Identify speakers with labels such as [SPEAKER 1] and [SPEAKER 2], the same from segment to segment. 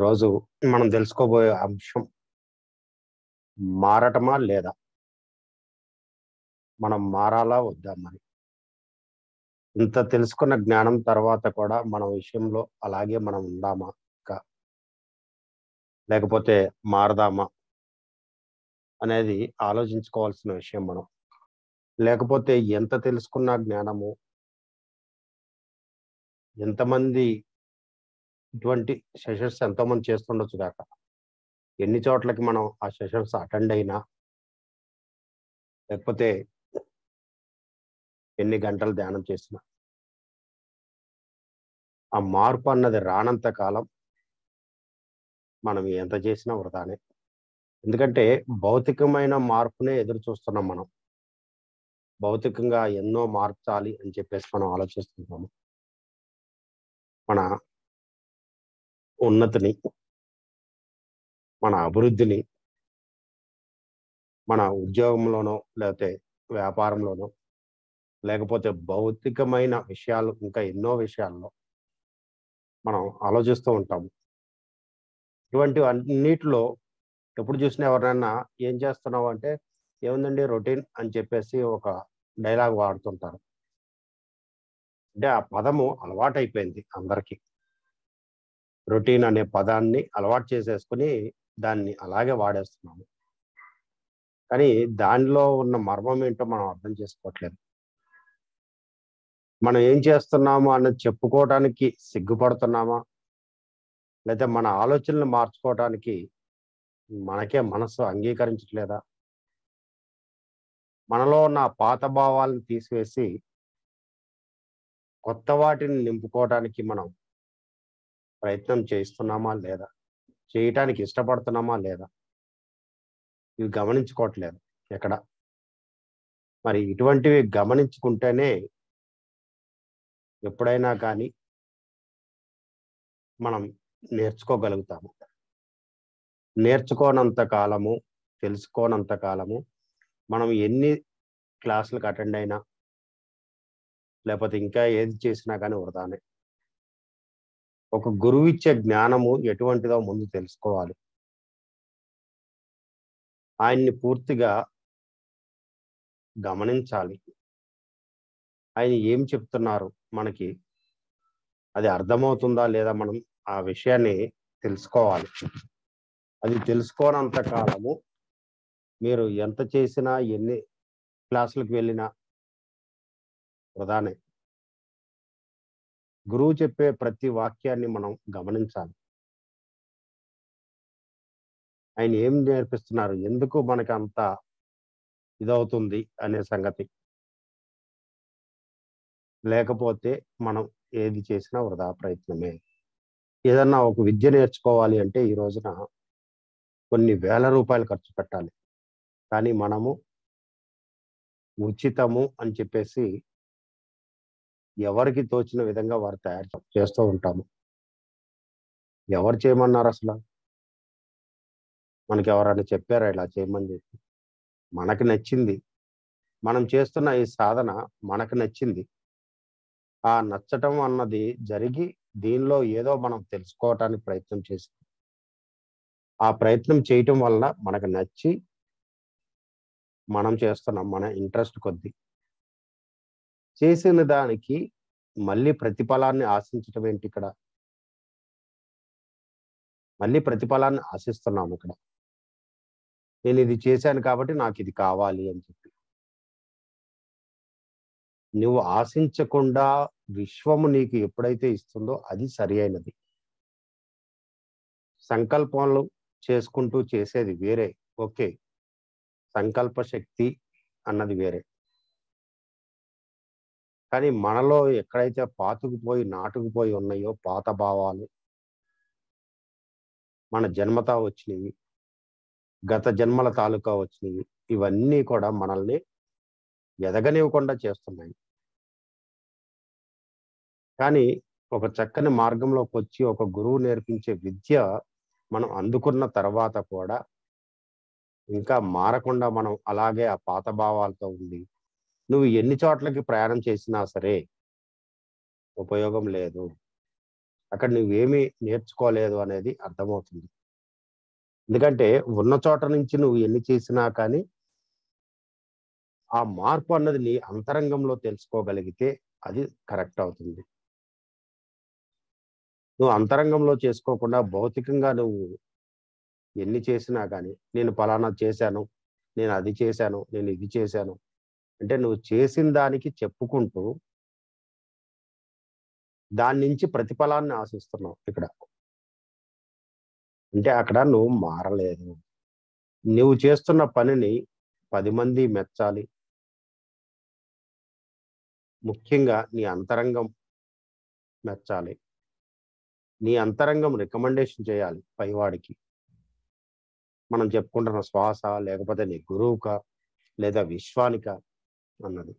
[SPEAKER 1] ఈరోజు మనం తెలుసుకోబోయే అంశం మారటమా లేదా మనం మారాలా వద్దా మరి ఇంత తెలుసుకున్న జ్ఞానం తర్వాత కూడా మన విషయంలో అలాగే మనం ఉందామా ఇంకా లేకపోతే మారదామా అనేది ఆలోచించుకోవాల్సిన విషయం మనం లేకపోతే ఎంత తెలుసుకున్న జ్ఞానము ఎంతమంది ఇటువంటి సెషన్స్ ఎంతోమంది చేస్తుండొచ్చు కాక ఎన్ని చోట్లకి మనం ఆ సెషన్స్ అటెండ్ అయినా లేకపోతే ఎన్ని గంటలు ధ్యానం చేసినా ఆ మార్పు అన్నది రానంత కాలం మనం ఎంత చేసినా వృధానే ఎందుకంటే భౌతికమైన మార్పునే ఎదురు చూస్తున్నాం మనం భౌతికంగా ఎన్నో మార్చాలి అని చెప్పేసి మనం ఆలోచిస్తున్నాము మన ఉన్నతిని మన అభివృద్ధిని మన ఉద్యోగంలోనో లేకపోతే వ్యాపారంలోనో లేకపోతే భౌతికమైన విషయాలు ఇంకా ఎన్నో విషయాల్లో మనం ఆలోచిస్తూ ఉంటాము ఇటువంటి అన్నిటిలో ఎప్పుడు చూసినా ఎవరినైనా ఏం చేస్తున్నావు అంటే ఏముందండి రొటీన్ అని చెప్పేసి ఒక డైలాగ్ వాడుతుంటారు అంటే ఆ పదము అలవాటైపోయింది అందరికీ రొటీన్ అనే పదాన్ని అలవాటు చేసేసుకుని దాన్ని అలాగే వాడేస్తున్నాము కానీ దానిలో ఉన్న మర్మం ఏంటో మనం అర్థం చేసుకోవట్లేదు మనం ఏం చేస్తున్నాము అన్నది చెప్పుకోవడానికి సిగ్గుపడుతున్నామా లేదా మన ఆలోచనలు మార్చుకోవడానికి మనకే మనసు అంగీకరించట్లేదా మనలో ఉన్న పాత భావాలను తీసివేసి కొత్త వాటిని నింపుకోవడానికి మనం ప్రయత్నం చేస్తున్నామా లేదా చేయటానికి ఇష్టపడుతున్నామా లేదా ఇవి గమనించుకోవట్లేదు ఎక్కడ మరి ఇటువంటివి గమనించుకుంటేనే ఎప్పుడైనా కానీ మనం నేర్చుకోగలుగుతాము నేర్చుకోనంత కాలము తెలుసుకోనంత కాలము మనం ఎన్ని క్లాసులకు అటెండ్ అయినా లేకపోతే ఇంకా ఏది చేసినా కానీ వృధానే ఒక గురువు ఇచ్చే జ్ఞానము ఎటువంటిదో ముందు తెలుసుకోవాలి ఆయన్ని పూర్తిగా గమనించాలి ఆయన ఏం చెప్తున్నారు మనకి అది అర్థమవుతుందా లేదా మనం ఆ విషయాన్ని తెలుసుకోవాలి అది తెలుసుకోనంత కాలము మీరు ఎంత చేసినా ఎన్ని క్లాసులకు వెళ్ళినా వృధానే గురువు చెప్పే ప్రతి వాక్యాన్ని మనం గమనించాలి ఆయన ఏం నేర్పిస్తున్నారు ఎందుకు మనకి అంత ఇదవుతుంది అనే సంగతి లేకపోతే మనం ఏది చేసినా వృధా ప్రయత్నమే ఏదన్నా ఒక విద్య నేర్చుకోవాలి అంటే ఈ రోజున కొన్ని వేల రూపాయలు ఖర్చు పెట్టాలి కానీ మనము ఉచితము అని చెప్పేసి ఎవరికి తోచిన విధంగా వారు తయారు చేస్తూ ఉంటాము ఎవరు చేయమన్నారు అసలు మనకి ఎవరైనా చెప్పారా ఇలా చేయమని చెప్పి మనకి నచ్చింది మనం చేస్తున్న ఈ సాధన మనకు నచ్చింది ఆ నచ్చటం అన్నది జరిగి దీనిలో ఏదో మనం తెలుసుకోవటానికి ప్రయత్నం చేసి ఆ ప్రయత్నం చేయటం వల్ల మనకు నచ్చి మనం చేస్తున్నాం మన ఇంట్రెస్ట్ కొద్దీ చేసిన దానికి మళ్ళీ ప్రతిఫలాన్ని ఆశించటం ఏంటి ఇక్కడ మళ్ళీ ప్రతిఫలాన్ని ఆశిస్తున్నాము ఇక్కడ నేను ఇది చేశాను కాబట్టి నాకు ఇది కావాలి అని చెప్పి నువ్వు ఆశించకుండా విశ్వము నీకు ఎప్పుడైతే ఇస్తుందో అది సరి అయినది సంకల్పాలు చేసుకుంటూ చేసేది వేరే ఓకే సంకల్ప శక్తి అన్నది వేరే కానీ మనలో ఎక్కడైతే పాతుకుపోయి నాటుకుపోయి ఉన్నాయో పాత భావాలు మన జన్మతా వచ్చినవి గత జన్మల తాలూకా వచ్చినవి ఇవన్నీ కూడా మనల్ని ఎదగనివ్వకుండా చేస్తున్నాయి కానీ ఒక చక్కని మార్గంలోకి వచ్చి ఒక గురువు నేర్పించే విద్య మనం అందుకున్న తర్వాత కూడా ఇంకా మారకుండా మనం అలాగే ఆ పాత భావాలతో ఉండి నువ్వు ఎన్ని చోట్లకి ప్రయాణం చేసినా సరే ఉపయోగం లేదు అక్కడ నువ్వేమీ నేర్చుకోలేదు అనేది అర్థమవుతుంది ఎందుకంటే ఉన్న చోట నుంచి నువ్వు ఎన్ని చేసినా కానీ ఆ మార్పు అన్నది నీ అంతరంగంలో తెలుసుకోగలిగితే అది కరెక్ట్ అవుతుంది నువ్వు అంతరంగంలో చేసుకోకుండా భౌతికంగా నువ్వు ఎన్ని చేసినా కానీ నేను పలానా చేశాను నేను అది చేశాను నేను ఇది చేశాను అంటే నువ్వు చేసిన దానికి చెప్పుకుంటూ దాని నుంచి ప్రతిఫలాన్ని ఆశిస్తున్నావు ఇక్కడ అంటే అక్కడ నువ్వు మారలేదు నువ్వు చేస్తున్న పనిని పది మంది మెచ్చాలి ముఖ్యంగా నీ అంతరంగం మెచ్చాలి నీ అంతరంగం రికమెండేషన్ చేయాలి పైవాడికి మనం చెప్పుకుంటున్న శ్వాస లేకపోతే నీ గురువుక లేదా విశ్వానిక అన్నది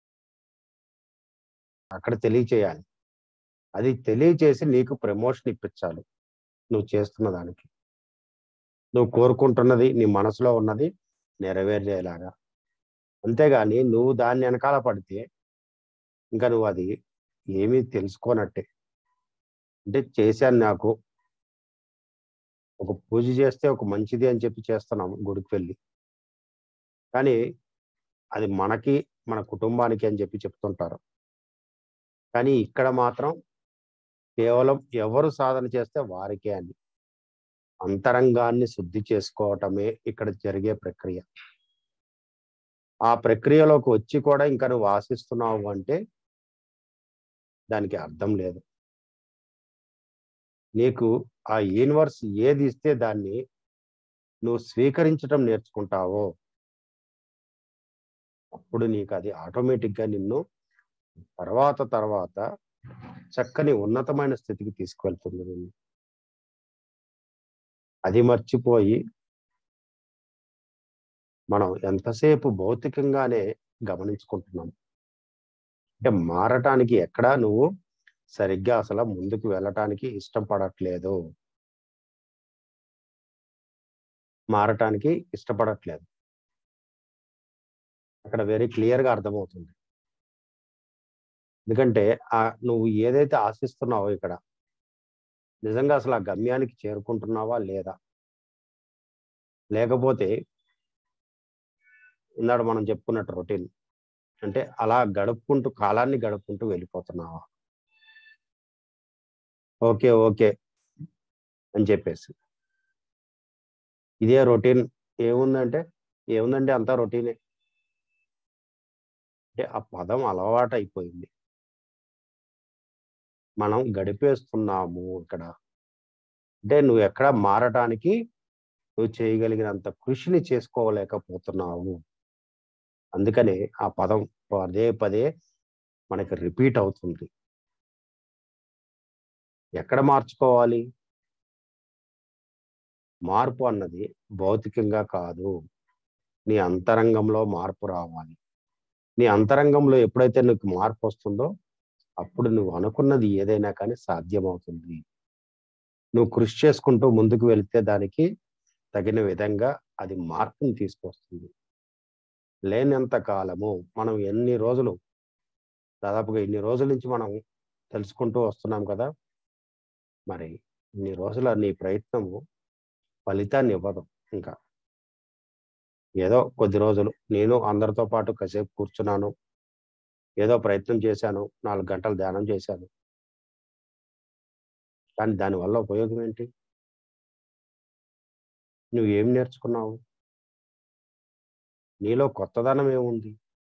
[SPEAKER 1] అక్కడ తెలియచేయాలి అది తెలియచేసి నీకు ప్రమోషన్ ఇప్పించాలి నువ్వు చేస్తున్న దానికి నువ్వు కోరుకుంటున్నది నీ మనసులో ఉన్నది నెరవేర్చేలాగా అంతేగాని నువ్వు దాన్ని వెనకాల పడితే ఇంకా నువ్వు అది ఏమీ తెలుసుకోనట్టే అంటే చేశాను నాకు ఒక పూజ చేస్తే ఒక మంచిది అని చెప్పి చేస్తున్నాం గుడికి వెళ్ళి కానీ అది మనకి మన కుటుంబానికి అని చెప్పి చెప్తుంటారు కానీ ఇక్కడ మాత్రం కేవలం ఎవరు సాధన చేస్తే వారికే అని అంతరంగాన్ని శుద్ధి చేసుకోవటమే ఇక్కడ జరిగే ప్రక్రియ ఆ ప్రక్రియలోకి వచ్చి కూడా ఇంకా నువ్వు ఆశిస్తున్నావు అంటే దానికి అర్థం లేదు నీకు ఆ యూనివర్స్ ఏది ఇస్తే దాన్ని నువ్వు స్వీకరించడం నేర్చుకుంటావో అప్పుడు నీకు అది ఆటోమేటిక్గా నిన్ను తర్వాత తర్వాత చక్కని ఉన్నతమైన స్థితికి తీసుకువెళ్తుంది నిన్ను అది మర్చిపోయి మనం ఎంతసేపు భౌతికంగానే గమనించుకుంటున్నాం అంటే మారటానికి ఎక్కడా నువ్వు సరిగ్గా అసలు ముందుకు వెళ్ళటానికి ఇష్టం పడట్లేదు మారటానికి ఇష్టపడట్లేదు అక్కడ వెరీ క్లియర్గా అర్థమవుతుంది ఎందుకంటే ఆ నువ్వు ఏదైతే ఆశిస్తున్నావో ఇక్కడ నిజంగా అసలు ఆ గమ్యానికి చేరుకుంటున్నావా లేదా లేకపోతే ఇందాడు మనం చెప్పుకున్నట్టు రొటీన్ అంటే అలా గడుపుకుంటూ కాలాన్ని గడుపుకుంటూ వెళ్ళిపోతున్నావా ఓకే ఓకే అని చెప్పేసి ఇదే రొటీన్ ఏముందంటే ఏముందంటే అంతా రొటీనే అంటే ఆ పదం అలవాటు అయిపోయింది మనం గడిపేస్తున్నాము ఇక్కడ అంటే నువ్వు ఎక్కడ మారటానికి నువ్వు చేయగలిగినంత కృషిని చేసుకోలేకపోతున్నావు అందుకనే ఆ పదం పదే పదే మనకి రిపీట్ అవుతుంది ఎక్కడ మార్చుకోవాలి మార్పు అన్నది భౌతికంగా కాదు నీ అంతరంగంలో మార్పు రావాలి నీ అంతరంగంలో ఎప్పుడైతే నీకు మార్పు వస్తుందో అప్పుడు నువ్వు అనుకున్నది ఏదైనా కానీ సాధ్యమవుతుంది నువ్వు కృషి చేసుకుంటూ ముందుకు వెళితే దానికి తగిన విధంగా అది మార్పుని తీసుకొస్తుంది లేనంత కాలము మనం ఎన్ని రోజులు దాదాపుగా ఇన్ని రోజుల నుంచి మనం తెలుసుకుంటూ వస్తున్నాం కదా మరి ఇన్ని రోజుల నీ ప్రయత్నము ఫలితాన్ని ఇవ్వదు ఇంకా ఏదో కొద్ది రోజులు నేను అందరితో పాటు కాసేపు కూర్చున్నాను ఏదో ప్రయత్నం చేశాను నాలుగు గంటలు ధ్యానం చేశాను కానీ దానివల్ల ఉపయోగం ఏంటి నువ్వు ఏం నేర్చుకున్నావు నీలో కొత్తదనం ఏముంది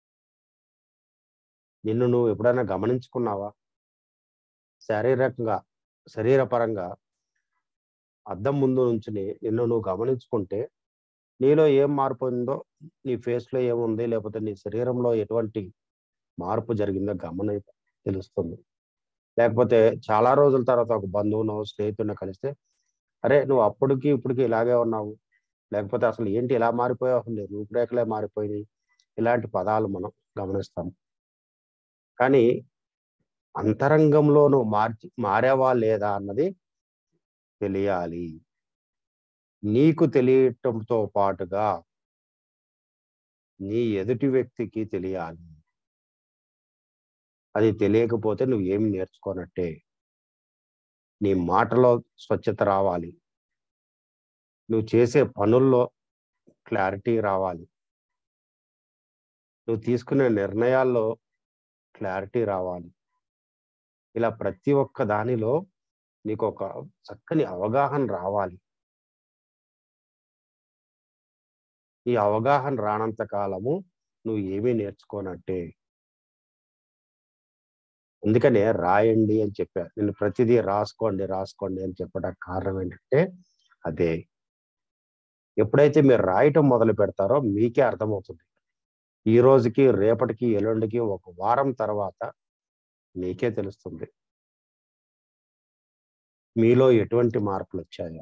[SPEAKER 1] నిన్ను నువ్వు ఎప్పుడైనా గమనించుకున్నావా శారీరకంగా శరీరపరంగా అద్దం ముందు నుంచుని నిన్ను నువ్వు గమనించుకుంటే నీలో ఏం మార్పు ఉందో నీ ఫేస్లో ఏముంది లేకపోతే నీ శరీరంలో ఎటువంటి మార్పు జరిగిందో గమన తెలుస్తుంది లేకపోతే చాలా రోజుల తర్వాత ఒక బంధువునో స్నేహితుడినో కలిస్తే అరే నువ్వు అప్పటికి ఇప్పటికి ఇలాగే ఉన్నావు లేకపోతే అసలు ఏంటి ఇలా మారిపోయావు అసలు నీ రూపురేఖలే మారిపోయినాయి ఇలాంటి పదాలు మనం గమనిస్తాం కానీ అంతరంగంలో నువ్వు మార్చి మారావా లేదా అన్నది తెలియాలి నీకు తెలియటంతో పాటుగా నీ ఎదుటి వ్యక్తికి తెలియాలి అది తెలియకపోతే నువ్వు ఏమి నేర్చుకోనట్టే నీ మాటలో స్వచ్ఛత రావాలి నువ్వు చేసే పనుల్లో క్లారిటీ రావాలి నువ్వు తీసుకునే నిర్ణయాల్లో క్లారిటీ రావాలి ఇలా ప్రతి ఒక్క దానిలో నీకు ఒక చక్కని అవగాహన రావాలి ఈ అవగాహన రానంత కాలము నువ్వు ఏమీ నేర్చుకోనట్టే అందుకనే రాయండి అని చెప్పారు నేను ప్రతిదీ రాసుకోండి రాసుకోండి అని చెప్పడానికి కారణం ఏంటంటే అదే ఎప్పుడైతే మీరు రాయటం మొదలు పెడతారో మీకే అర్థమవుతుంది ఈ రోజుకి రేపటికి ఎల్లుండికి ఒక వారం తర్వాత మీకే తెలుస్తుంది మీలో ఎటువంటి మార్పులు వచ్చాయో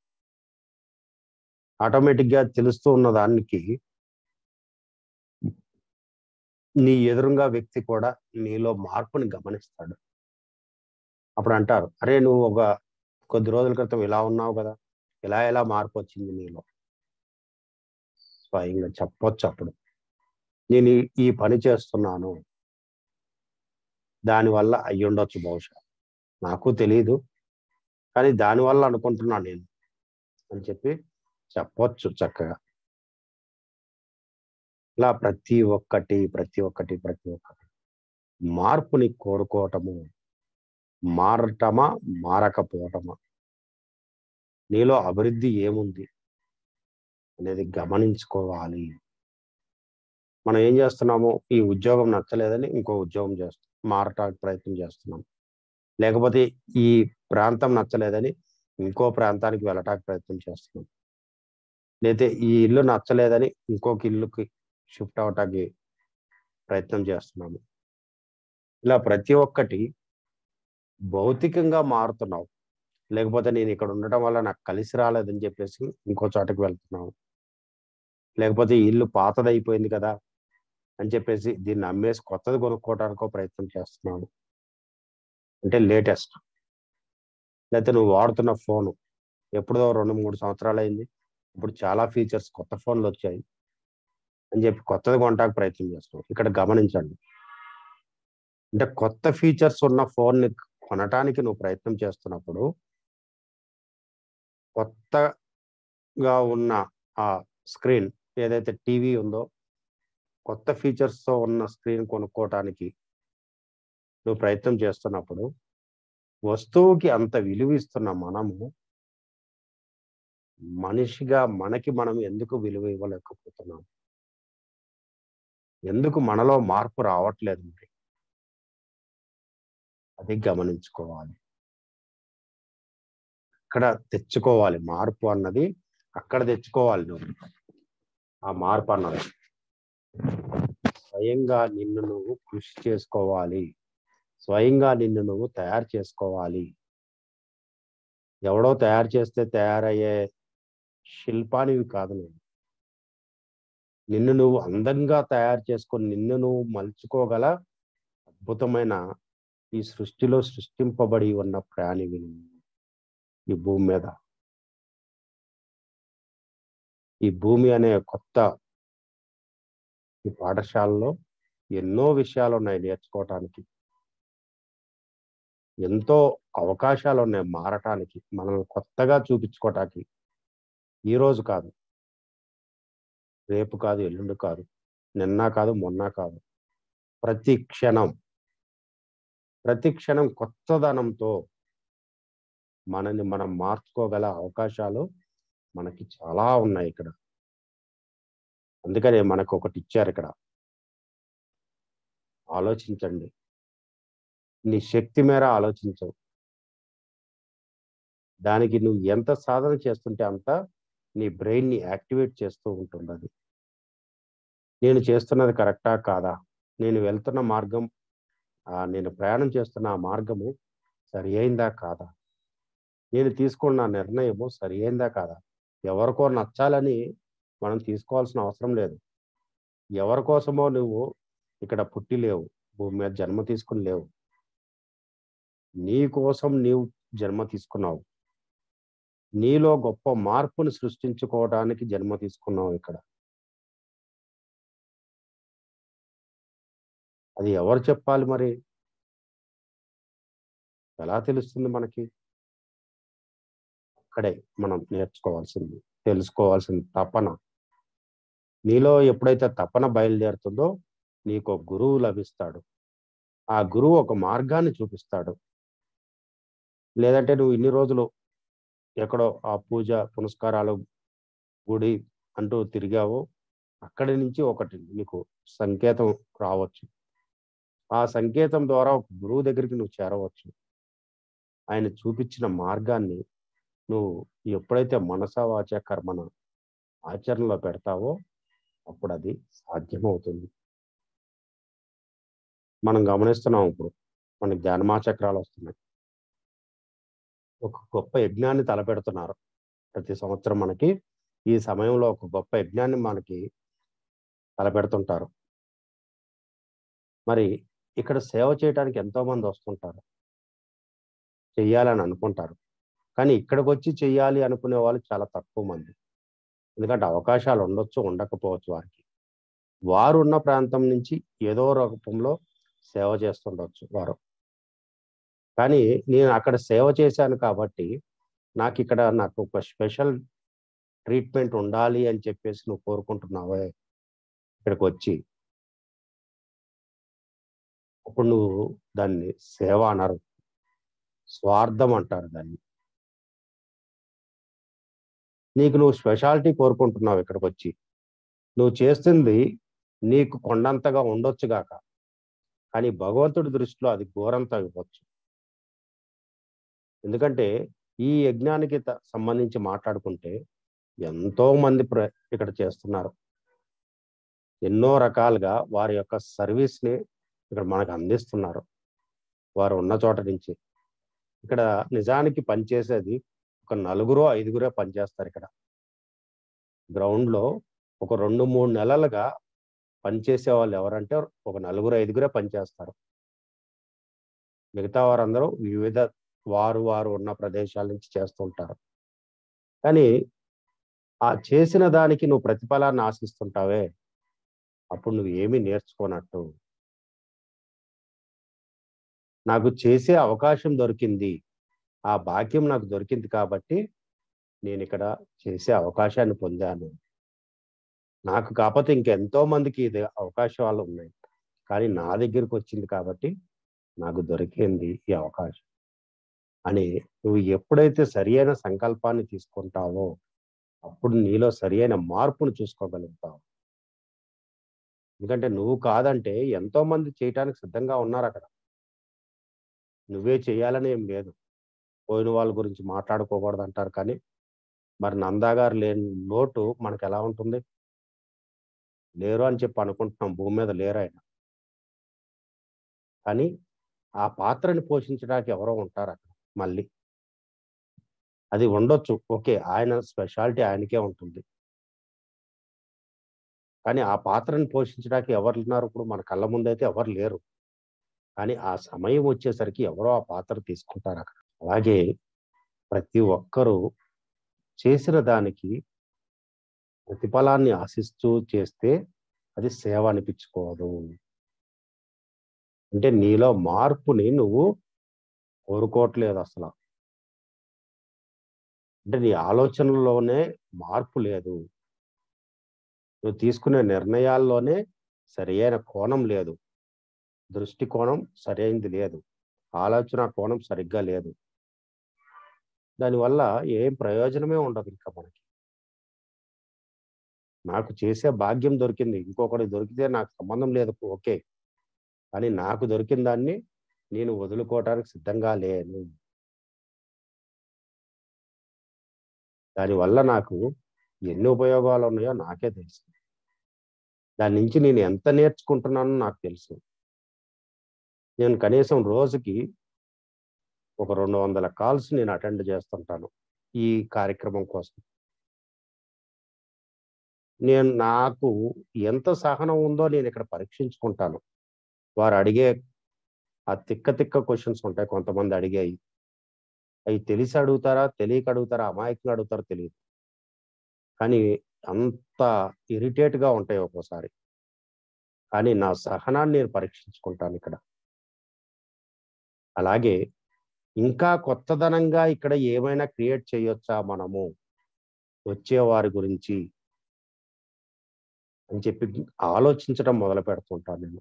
[SPEAKER 1] ఆటోమేటిక్ గా తెలుస్తూ ఉన్న దానికి నీ ఎదురుగా వ్యక్తి కూడా నీలో మార్పుని గమనిస్తాడు అప్పుడు అంటారు అరే నువ్వు ఒక కొద్ది రోజుల క్రితం ఇలా ఉన్నావు కదా ఇలా ఎలా మార్పు వచ్చింది నీలో స్వయంగా చెప్పొచ్చు అప్పుడు నేను ఈ- ఈ పని చేస్తున్నాను దానివల్ల అయ్యుండొచ్చు బహుశా నాకు తెలియదు కానీ దానివల్ల అనుకుంటున్నాను నేను అని చెప్పి చెప్పొచ్చు చక్కగా ఇలా ప్రతి ఒక్కటి ప్రతి ఒక్కటి ప్రతి ఒక్కటి మార్పుని కోరుకోవటము మారటమా మారకపోవటమా నీలో అభివృద్ధి ఏముంది అనేది గమనించుకోవాలి మనం ఏం చేస్తున్నాము ఈ ఉద్యోగం నచ్చలేదని ఇంకో ఉద్యోగం చేస్తాం మారటానికి ప్రయత్నం చేస్తున్నాం లేకపోతే ఈ ప్రాంతం నచ్చలేదని ఇంకో ప్రాంతానికి వెళ్ళటానికి ప్రయత్నం చేస్తున్నాం లేతే ఈ ఇల్లు నచ్చలేదని ఇంకొక ఇల్లుకి షిఫ్ట్ అవటానికి ప్రయత్నం చేస్తున్నాము ఇలా ప్రతి ఒక్కటి భౌతికంగా మారుతున్నావు లేకపోతే నేను ఇక్కడ ఉండటం వల్ల నాకు కలిసి రాలేదని చెప్పేసి ఇంకో చోటకి వెళ్తున్నావు లేకపోతే ఈ ఇల్లు పాతదైపోయింది కదా అని చెప్పేసి దీన్ని అమ్మేసి కొత్తది కొనుక్కోవడానికో ప్రయత్నం చేస్తున్నాను అంటే లేటెస్ట్ లేకపోతే నువ్వు వాడుతున్న ఫోను ఎప్పుడో రెండు మూడు సంవత్సరాలు అయింది ఇప్పుడు చాలా ఫీచర్స్ కొత్త ఫోన్లు వచ్చాయి అని చెప్పి కొత్తది కొనడానికి ప్రయత్నం చేస్తున్నావు ఇక్కడ గమనించండి అంటే కొత్త ఫీచర్స్ ఉన్న ఫోన్ని కొనటానికి నువ్వు ప్రయత్నం చేస్తున్నప్పుడు కొత్తగా ఉన్న ఆ స్క్రీన్ ఏదైతే టీవీ ఉందో కొత్త ఫీచర్స్ తో ఉన్న స్క్రీన్ కొనుక్కోవటానికి నువ్వు ప్రయత్నం చేస్తున్నప్పుడు వస్తువుకి అంత విలువ ఇస్తున్న మనము మనిషిగా మనకి మనం ఎందుకు విలువ ఇవ్వలేకపోతున్నాం ఎందుకు మనలో మార్పు రావట్లేదు మరి అది గమనించుకోవాలి అక్కడ తెచ్చుకోవాలి మార్పు అన్నది అక్కడ తెచ్చుకోవాలి నువ్వు ఆ మార్పు అన్నది స్వయంగా నిన్ను నువ్వు కృషి చేసుకోవాలి స్వయంగా నిన్ను నువ్వు తయారు చేసుకోవాలి ఎవడో తయారు చేస్తే తయారయ్యే శిల్పానివి కాదు నువ్వు నిన్ను నువ్వు అందంగా తయారు చేసుకొని నిన్ను నువ్వు మలుచుకోగల అద్భుతమైన ఈ సృష్టిలో సృష్టింపబడి ఉన్న ప్రాణివి నువ్వు ఈ భూమి మీద ఈ భూమి అనే కొత్త ఈ పాఠశాలలో ఎన్నో విషయాలు ఉన్నాయి నేర్చుకోవటానికి ఎంతో అవకాశాలు ఉన్నాయి మారటానికి మనల్ని కొత్తగా చూపించుకోవటానికి ఈ రోజు కాదు రేపు కాదు ఎల్లుండి కాదు నిన్న కాదు మొన్న కాదు ప్రతి క్షణం ప్రతి క్షణం కొత్తదనంతో మనని మనం మార్చుకోగల అవకాశాలు మనకి చాలా ఉన్నాయి ఇక్కడ అందుకనే మనకు ఒకటి ఇచ్చారు ఇక్కడ ఆలోచించండి నీ శక్తి మేర ఆలోచించవు దానికి నువ్వు ఎంత సాధన చేస్తుంటే అంత నీ బ్రెయిన్ ని యాక్టివేట్ చేస్తూ ఉంటుంది అది నేను చేస్తున్నది కరెక్టా కాదా నేను వెళ్తున్న మార్గం ఆ నేను ప్రయాణం చేస్తున్న ఆ మార్గము సరి అయిందా కాదా నేను తీసుకున్న నిర్ణయము సరి అయిందా కాదా ఎవరికో నచ్చాలని మనం తీసుకోవాల్సిన అవసరం లేదు ఎవరి కోసమో నువ్వు ఇక్కడ పుట్టి లేవు భూమి మీద జన్మ తీసుకుని లేవు నీ కోసం నీవు జన్మ తీసుకున్నావు నీలో గొప్ప మార్పుని సృష్టించుకోవడానికి జన్మ తీసుకున్నావు ఇక్కడ అది ఎవరు చెప్పాలి మరి ఎలా తెలుస్తుంది మనకి ఇక్కడే మనం నేర్చుకోవాల్సింది తెలుసుకోవాల్సిన తపన నీలో ఎప్పుడైతే తపన బయలుదేరుతుందో నీకు ఒక గురువు లభిస్తాడు ఆ గురువు ఒక మార్గాన్ని చూపిస్తాడు లేదంటే నువ్వు ఇన్ని రోజులు ఎక్కడో ఆ పూజ పునస్కారాలు గుడి అంటూ తిరిగావో అక్కడి నుంచి ఒకటి నీకు సంకేతం రావచ్చు ఆ సంకేతం ద్వారా ఒక గురువు దగ్గరికి నువ్వు చేరవచ్చు ఆయన చూపించిన మార్గాన్ని నువ్వు ఎప్పుడైతే మనసా వాచ కర్మన ఆచరణలో పెడతావో అప్పుడు అది సాధ్యమవుతుంది మనం గమనిస్తున్నాం ఇప్పుడు మనకి ధ్యానమాచక్రాలు వస్తున్నాయి ఒక గొప్ప యజ్ఞాన్ని తలపెడుతున్నారు ప్రతి సంవత్సరం మనకి ఈ సమయంలో ఒక గొప్ప యజ్ఞాన్ని మనకి తలపెడుతుంటారు మరి ఇక్కడ సేవ చేయడానికి ఎంతో మంది వస్తుంటారు చెయ్యాలని అనుకుంటారు కానీ ఇక్కడికి వచ్చి చెయ్యాలి అనుకునే వాళ్ళు చాలా తక్కువ మంది ఎందుకంటే అవకాశాలు ఉండొచ్చు ఉండకపోవచ్చు వారికి వారు ఉన్న ప్రాంతం నుంచి ఏదో రూపంలో సేవ చేస్తుండొచ్చు వారు కానీ నేను అక్కడ సేవ చేశాను కాబట్టి నాకు ఇక్కడ నాకు ఒక స్పెషల్ ట్రీట్మెంట్ ఉండాలి అని చెప్పేసి నువ్వు కోరుకుంటున్నావే ఇక్కడికి వచ్చి అప్పుడు నువ్వు దాన్ని సేవ అనరు స్వార్థం అంటారు దాన్ని నీకు నువ్వు స్పెషాలిటీ కోరుకుంటున్నావు ఇక్కడికి వచ్చి నువ్వు చేస్తుంది నీకు కొండంతగా ఉండొచ్చు గాక కానీ భగవంతుడి దృష్టిలో అది ఘోరంత ఇవ్వచ్చు ఎందుకంటే ఈ యజ్ఞానికి త- సంబంధించి మాట్లాడుకుంటే ఎంతో మంది ప్ర ఇక్కడ చేస్తున్నారు ఎన్నో రకాలుగా వారి యొక్క సర్వీస్ ని ఇక్కడ మనకు అందిస్తున్నారు వారు ఉన్న చోట నుంచి ఇక్కడ నిజానికి పనిచేసేది ఒక నలుగురు ఐదుగురే పనిచేస్తారు ఇక్కడ గ్రౌండ్ లో ఒక రెండు మూడు నెలలుగా పనిచేసే వాళ్ళు ఎవరంటే ఒక నలుగురు ఐదుగురే పనిచేస్తారు మిగతా వారందరూ వివిధ వారు వారు ఉన్న ప్రదేశాల నుంచి చేస్తుంటారు కానీ ఆ చేసిన దానికి నువ్వు ప్రతిఫలాన్ని ఆశిస్తుంటావే అప్పుడు నువ్వు ఏమీ నేర్చుకోనట్టు నాకు చేసే అవకాశం దొరికింది ఆ భాగ్యం నాకు దొరికింది కాబట్టి నేను ఇక్కడ చేసే అవకాశాన్ని పొందాను నాకు కాకపోతే ఇంకెంతో మందికి ఇది అవకాశాలు ఉన్నాయి కానీ నా దగ్గరికి వచ్చింది కాబట్టి నాకు దొరికింది ఈ అవకాశం అని నువ్వు ఎప్పుడైతే సరి అయిన సంకల్పాన్ని తీసుకుంటావో అప్పుడు నీలో సరి అయిన మార్పును చూసుకోగలుగుతావు ఎందుకంటే నువ్వు కాదంటే ఎంతో మంది చేయటానికి సిద్ధంగా ఉన్నారు అక్కడ నువ్వే చేయాలని ఏం లేదు పోయిన వాళ్ళ గురించి మాట్లాడుకోకూడదు అంటారు కానీ మరి నందా గారు లేని లోటు మనకు ఎలా ఉంటుంది లేరు అని చెప్పి అనుకుంటున్నాం భూమి మీద లేరు ఆయన కానీ ఆ పాత్రని పోషించడానికి ఎవరో ఉంటారు అక్కడ మళ్ళీ అది ఉండొచ్చు ఓకే ఆయన స్పెషాలిటీ ఆయనకే ఉంటుంది కానీ ఆ పాత్రని పోషించడానికి ఎవరు ఉన్నారు ఇప్పుడు మన కళ్ళ ముందైతే ఎవరు లేరు కానీ ఆ సమయం వచ్చేసరికి ఎవరో ఆ పాత్ర తీసుకుంటారు అక్కడ అలాగే ప్రతి ఒక్కరూ చేసిన దానికి ప్రతిఫలాన్ని ఆశిస్తూ చేస్తే అది సేవ అనిపించుకోదు అంటే నీలో మార్పుని నువ్వు కోరుకోవట్లేదు అసలు అంటే నీ ఆలోచనలోనే మార్పు లేదు నువ్వు తీసుకునే నిర్ణయాల్లోనే సరియైన కోణం లేదు దృష్టి కోణం సరైనది లేదు ఆలోచన కోణం సరిగ్గా లేదు దానివల్ల ఏం ప్రయోజనమే ఉండదు ఇంకా మనకి నాకు చేసే భాగ్యం దొరికింది ఇంకొకటి దొరికితే నాకు సంబంధం లేదు ఓకే కానీ నాకు దొరికిన దాన్ని నేను వదులుకోవటానికి సిద్ధంగా లేను దానివల్ల నాకు ఎన్ని ఉపయోగాలు ఉన్నాయో నాకే తెలుసు దాని నుంచి నేను ఎంత నేర్చుకుంటున్నానో నాకు తెలుసు నేను కనీసం రోజుకి ఒక రెండు వందల కాల్స్ నేను అటెండ్ చేస్తుంటాను ఈ కార్యక్రమం కోసం నేను నాకు ఎంత సహనం ఉందో నేను ఇక్కడ పరీక్షించుకుంటాను వారు అడిగే ఆ తిక్క తిక్క క్వశ్చన్స్ ఉంటాయి కొంతమంది అడిగాయి అవి తెలిసి అడుగుతారా తెలియక అడుగుతారా అమాయకంగా అడుగుతారో తెలియదు కానీ అంత ఇరిటేట్ గా ఉంటాయి ఒక్కోసారి కానీ నా సహనాన్ని నేను పరీక్షించుకుంటాను ఇక్కడ అలాగే ఇంకా కొత్తదనంగా ఇక్కడ ఏమైనా క్రియేట్ చేయొచ్చా మనము వచ్చే వారి గురించి అని చెప్పి ఆలోచించడం మొదలు పెడుతుంటాను నేను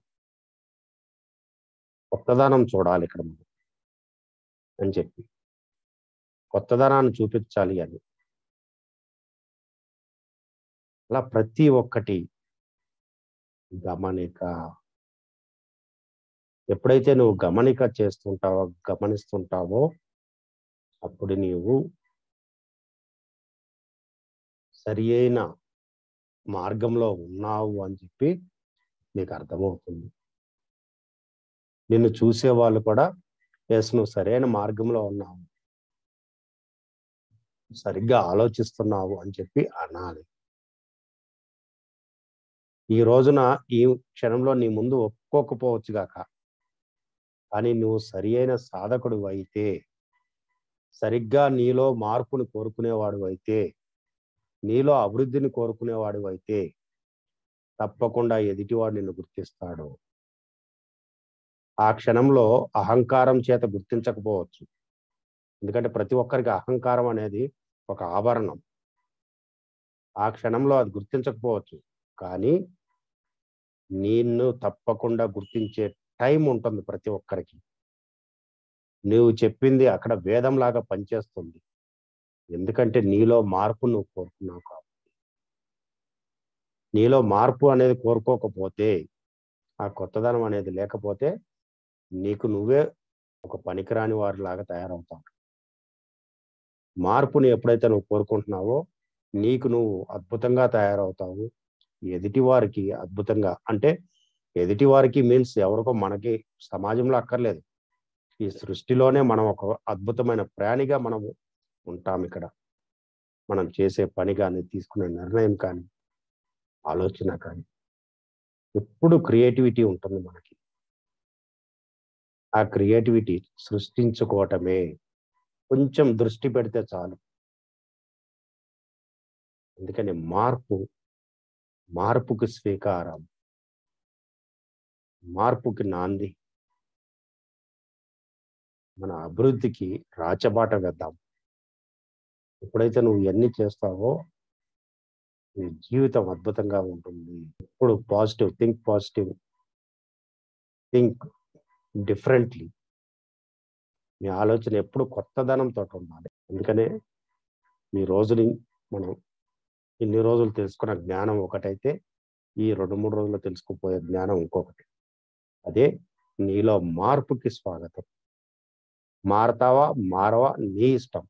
[SPEAKER 1] కొత్తదనం చూడాలి ఇక్కడ మనం అని చెప్పి కొత్తదనాన్ని చూపించాలి అని అలా ప్రతి ఒక్కటి గమనిక ఎప్పుడైతే నువ్వు గమనిక చేస్తుంటావో గమనిస్తుంటావో అప్పుడు నీవు సరి అయిన మార్గంలో ఉన్నావు అని చెప్పి నీకు అర్థమవుతుంది నిన్ను చూసే వాళ్ళు కూడా ఎస్ నువ్వు సరైన మార్గంలో ఉన్నావు సరిగ్గా ఆలోచిస్తున్నావు అని చెప్పి అనాలి ఈ రోజున ఈ క్షణంలో నీ ముందు ఒప్పుకోకపోవచ్చు గాక కానీ నువ్వు సరి అయిన సాధకుడు అయితే సరిగ్గా నీలో మార్పుని కోరుకునేవాడు అయితే నీలో అభివృద్ధిని కోరుకునేవాడు అయితే తప్పకుండా ఎదుటివాడు నిన్ను గుర్తిస్తాడు ఆ క్షణంలో అహంకారం చేత గుర్తించకపోవచ్చు ఎందుకంటే ప్రతి ఒక్కరికి అహంకారం అనేది ఒక ఆభరణం ఆ క్షణంలో అది గుర్తించకపోవచ్చు కానీ నిన్ను తప్పకుండా గుర్తించే టైం ఉంటుంది ప్రతి ఒక్కరికి నువ్వు చెప్పింది అక్కడ వేదంలాగా పనిచేస్తుంది ఎందుకంటే నీలో మార్పు నువ్వు కోరుకున్నావు కాబట్టి నీలో మార్పు అనేది కోరుకోకపోతే ఆ కొత్తదనం అనేది లేకపోతే నీకు నువ్వే ఒక పనికిరాని వారిలాగా తయారవుతావు మార్పుని ఎప్పుడైతే నువ్వు కోరుకుంటున్నావో నీకు నువ్వు అద్భుతంగా తయారవుతావు ఎదుటి వారికి అద్భుతంగా అంటే ఎదుటి వారికి మీన్స్ ఎవరికో మనకి సమాజంలో అక్కర్లేదు ఈ సృష్టిలోనే మనం ఒక అద్భుతమైన ప్రాణిగా మనము ఉంటాం ఇక్కడ మనం చేసే పని కానీ తీసుకునే నిర్ణయం కానీ ఆలోచన కానీ ఎప్పుడు క్రియేటివిటీ ఉంటుంది మనకి ఆ క్రియేటివిటీ సృష్టించుకోవటమే కొంచెం దృష్టి పెడితే చాలు అందుకని మార్పు మార్పుకి స్వీకారం మార్పుకి నాంది మన అభివృద్ధికి రాచబాట వేద్దాం ఎప్పుడైతే నువ్వు ఇవన్నీ చేస్తావో నీ జీవితం అద్భుతంగా ఉంటుంది ఎప్పుడు positive think positive think differently మీ ఆలోచన ఎప్పుడు కొత్తదనంతో ఉండాలి అందుకనే ఈ రోజుని మనం ఇన్ని రోజులు తెలుసుకున్న జ్ఞానం ఒకటైతే ఈ రెండు మూడు రోజుల్లో తెలుసుకుపోయే జ్ఞానం ఇంకొకటి అదే నీలో మార్పుకి స్వాగతం మారతావా మారవా నీ ఇష్టం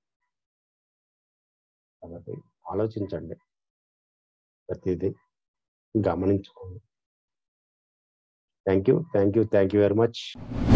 [SPEAKER 1] కాబట్టి ఆలోచించండి ప్రతిదీ గమనించుకోండి thank you thank you thank you very much